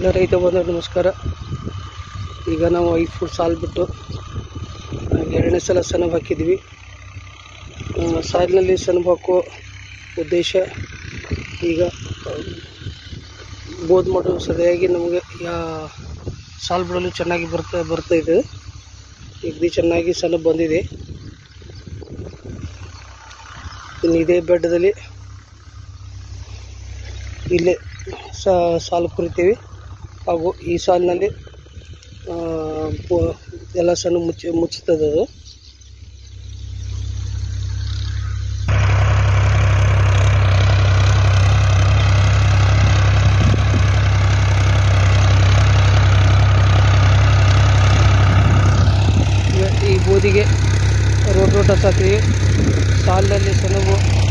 ಎಲ್ಲ ರೈತ ಬಂಧು ನಮಸ್ಕಾರ ಈಗ ನಾವು ಐದು ಫುಟ್ ಸಾಲು ಬಿಟ್ಟು ಆ, ಎರಡನೇ ಸಲ ಸೆಣಬು ಹಾಕಿದ್ವಿ ಆ, ಸಾಲಿನಲ್ಲಿ ಸೆಣಬು ಹಾಕೋ ಉದ್ದೇಶ ಈಗ ಬೋದ್ ಮಾಡೋ ಸರಿಯಾಗಿ ನಮಗೆ ಯಾ ಸಾಲು ಬಿಡಲು ಚೆನ್ನಾಗಿ ಬರ್ತಾ ಬರ್ತಾ ಇದೆ ಇಗ್ದಿ ಚೆನ್ನಾಗಿ ಸೆಣಬು ಬಂದಿದೆ ಇನ್ನು ಇದೇ ಬೆಡ್ಡದಲ್ಲಿ ಇಲ್ಲೇ ಸಾ- ಸಾಲು ಕುರಿತೀವಿ ಹಾಗೂ ಈ ಸಾಲಿನಲ್ಲಿ ಆ, ಪೊ- ಎಲ್ಲ ಸಣ್ಣ ಮುಚ್ಚಿ ಮುಚ್ಚುತ್ತದೆ ಅದು ಈಗ ಈ ಬೋದಿಗೆ ರೋಡ್ ರೋಡ್ ಹಚ್ಚಾತೀವಿ ಸಾಲಿನಲ್ಲಿ ಸೆಣಬು